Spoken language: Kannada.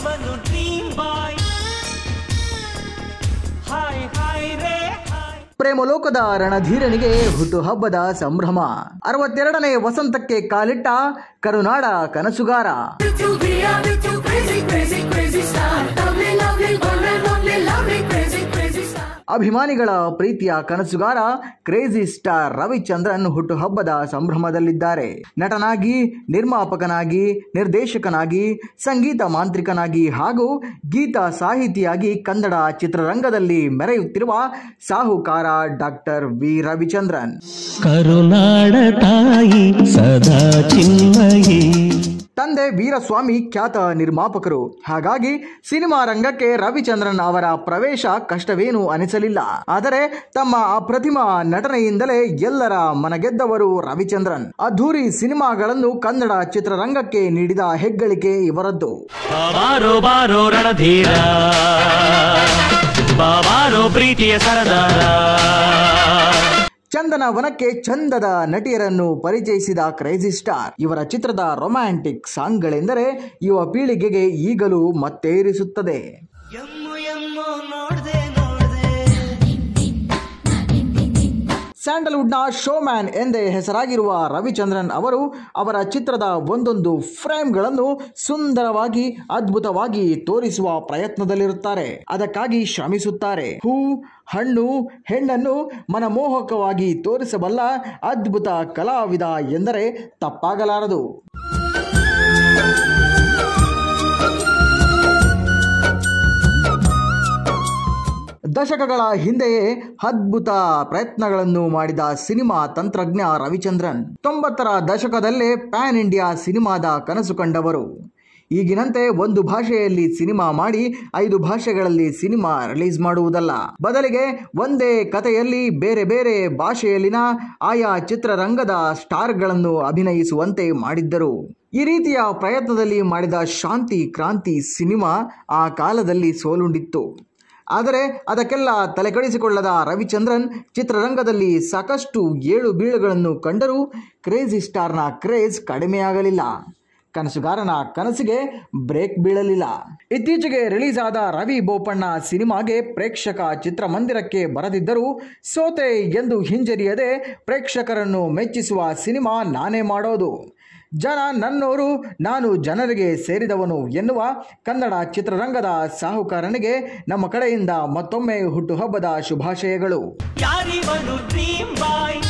ಯಾರಿವನು ಡ್ರೀಮ್ ಬಾಯ್ ಹಾಯ್ ಹಾಯ್ ರೇ ಹಾಯ್ ಪ್ರೇಮಲೋಕದ ರಣಧೀರನಿಗೆ ಹುಟ್ಟುಹಬ್ಬದ ಸಂಭ್ರಮ ಅರವತ್ತೆರಡನೇ ವಸಂತಕ್ಕೆ ಕಾಲಿಟ್ಟ ಕರುನಾಡ ಕನಸುಗಾರ Little we are little crazy, crazy, crazy star. Lovely, lovely, one and only lovely, crazy, crazy star. ಅಭಿಮಾನಿಗಳ ಪ್ರೀತಿಯ ಕನಸುಗಾರ ಕ್ರೇಜಿ ಸ್ಟಾರ್ ರವಿಚಂದ್ರನ್ ಹುಟ್ಟುಹಬ್ಬದ ಸಂಭ್ರಮದಲ್ಲಿದ್ದಾರೆ ನಟನಾಗಿ ನಿರ್ಮಾಪಕನಾಗಿ ನಿರ್ದೇಶಕನಾಗಿ ಸಂಗೀತ ಮಾಂತ್ರಿಕನಾಗಿ ಹಾಗೂ ಗೀತ ಸಾಹಿತಿಯಾಗಿ ಕನ್ನಡ ಚಿತ್ರರಂಗದಲ್ಲಿ ಮೆರೆಯುತ್ತಿರುವ ಸಾಹುಕಾರ ಡಾಕ್ಟರ್ ವಿ ರವಿಚಂದ್ರನ್ ಕರುನಾಡ ತಾಯಿ ಸದಾ ಚಿನ್ಮಯಿ ತಂದೆ ವೀರಸ್ವಾಮಿ ಖ್ಯಾತ ನಿರ್ಮಾಪಕರು ಹಾಗಾಗಿ ಸಿನಿಮಾ ರಂಗಕ್ಕೆ ರವಿಚಂದ್ರನ್ ಅವರ ಪ್ರವೇಶ ಕಷ್ಟವೇನು ಅನಿಸಲಿಲ್ಲ ಆದರೆ ತಮ್ಮ ಅಪ್ರತಿಮ ನಟನೆಯಿಂದಲೇ ಎಲ್ಲರ ಮನಗೆದ್ದವರು ರವಿಚಂದ್ರನ್ ಅದ್ಧೂರಿ ಸಿನಿಮಾಗಳನ್ನು ಕನ್ನಡ ಚಿತ್ರರಂಗಕ್ಕೆ ನೀಡಿದ ಹೆಗ್ಗಳಿಕೆ ಇವರದ್ದು ಬಾರೋ ಬಾರೋ ರಣಧೀರ ಬಾರೋ ಪ್ರೀತಿಯ ಸರದಾರ ಚಂದನ ವನಕ್ಕೆ ಚಂದದ ನಟಿಯರನ್ನು ಪರಿಚಯಿಸಿದ ಕ್ರೇಜಿ ಸ್ಟಾರ್ ಇವರ ಚಿತ್ರದ ರೊಮ್ಯಾಂಟಿಕ್ ಸಾಂಗ್ಗಳೆಂದರೆ ಯುವ ಪೀಳಿಗೆಗೆ ಈಗಲೂ ಮತ್ತೇರಿಸುತ್ತದೆ ಎಮ್ಮು ಎಮ್ಮು ನೋಡ್ದೆ ನೋಡ್ದೆ ಸ್ಯಾಂಡಲ್ವುಡ್ನ ಶೋಮ್ಯಾನ್ ಎಂದೇ ಹೆಸರಾಗಿರುವ ರವಿಚಂದ್ರನ್ ಅವರು ಅವರ ಚಿತ್ರದ ಒಂದೊಂದು ಫ್ರೇಮ್ಗಳನ್ನು ಸುಂದರವಾಗಿ ಅದ್ಭುತವಾಗಿ ತೋರಿಸುವ ಪ್ರಯತ್ನದಲ್ಲಿರುತ್ತಾರೆ ಅದಕ್ಕಾಗಿ ಶ್ರಮಿಸುತ್ತಾರೆ ಹೂ ಹಣ್ಣು ಹೆಣ್ಣನ್ನು ಮನಮೋಹಕವಾಗಿ ತೋರಿಸಬಲ್ಲ ಅದ್ಭುತ ಕಲಾವಿದ ಎಂದರೆ ತಪ್ಪಾಗಲಾರದು ದಶಕಗಳ ಹಿಂದೆಯೇ ಅದ್ಭುತ ಪ್ರಯತ್ನಗಳನ್ನು ಮಾಡಿದ ಸಿನಿಮಾ ತಂತ್ರಜ್ಞ ರವಿಚಂದ್ರನ್ ತೊಂಬತ್ತರ ದಶಕದಲ್ಲೇ ಪ್ಯಾನ್ ಇಂಡಿಯಾ ಸಿನಿಮಾದ ಕನಸು ಕಂಡವರು ಈಗಿನಂತೆ ಒಂದು ಭಾಷೆಯಲ್ಲಿ ಸಿನಿಮಾ ಮಾಡಿ ಐದು ಭಾಷೆಗಳಲ್ಲಿ ಸಿನಿಮಾ ರಿಲೀಸ್ ಮಾಡುವುದಲ್ಲ ಬದಲಿಗೆ ಒಂದೇ ಕಥೆಯಲ್ಲಿ ಬೇರೆ ಬೇರೆ ಭಾಷೆಯಲ್ಲಿನ ಆಯಾ ಚಿತ್ರರಂಗದ ಸ್ಟಾರ್ಗಳನ್ನು ಅಭಿನಯಿಸುವಂತೆ ಮಾಡಿದ್ದರು ಈ ರೀತಿಯ ಪ್ರಯತ್ನದಲ್ಲಿ ಮಾಡಿದ ಶಾಂತಿ ಕ್ರಾಂತಿ ಸಿನಿಮಾ ಆ ಕಾಲದಲ್ಲಿ ಸೋಲುಂಡಿತ್ತು ಆದರೆ ಅದಕ್ಕೆಲ್ಲ ತಲೆಕೆಡಿಸಿಕೊಳ್ಳದ ರವಿಚಂದ್ರನ್ ಚಿತ್ರರಂಗದಲ್ಲಿ ಸಾಕಷ್ಟು ಏಳು ಬೀಳುಗಳನ್ನು ಕಂಡರೂ ಕ್ರೇಜಿ ಸ್ಟಾರ್ನ ಕ್ರೇಜ್ ಕಡಿಮೆಯಾಗಲಿಲ್ಲ ಕನಸುಗಾರನ ಕನಸಿಗೆ ಬ್ರೇಕ್ ಬೀಳಲಿಲ್ಲ ಇತ್ತೀಚೆಗೆ ರಿಲೀಸ್ ಆದ ರವಿ ಬೋಪಣ್ಣ ಸಿನಿಮಾಗೆ ಪ್ರೇಕ್ಷಕ ಚಿತ್ರಮಂದಿರಕ್ಕೆ ಬರದಿದ್ದರೂ ಸೋತೆ ಎಂದು ಹಿಂಜರಿಯದೆ ಪ್ರೇಕ್ಷಕರನ್ನು ಮೆಚ್ಚಿಸುವ ಸಿನಿಮಾ ನಾನೇ ಮಾಡೋದು ಜನ ನನ್ನೋರು ನಾನು ಜನರಿಗೆ ಸೇರಿದವನು ಎನ್ನುವ ಕನ್ನಡ ಚಿತ್ರರಂಗದ ಸಾಹುಕಾರನಿಗೆ ನಮ್ಮ ಕಡೆಯಿಂದ ಮತ್ತೊಮ್ಮೆ ಹುಟ್ಟುಹಬ್ಬದ ಶುಭಾಶಯಗಳು ಯಾರಿವನು ಡ್ರೀಮ್ ಬಾಯ್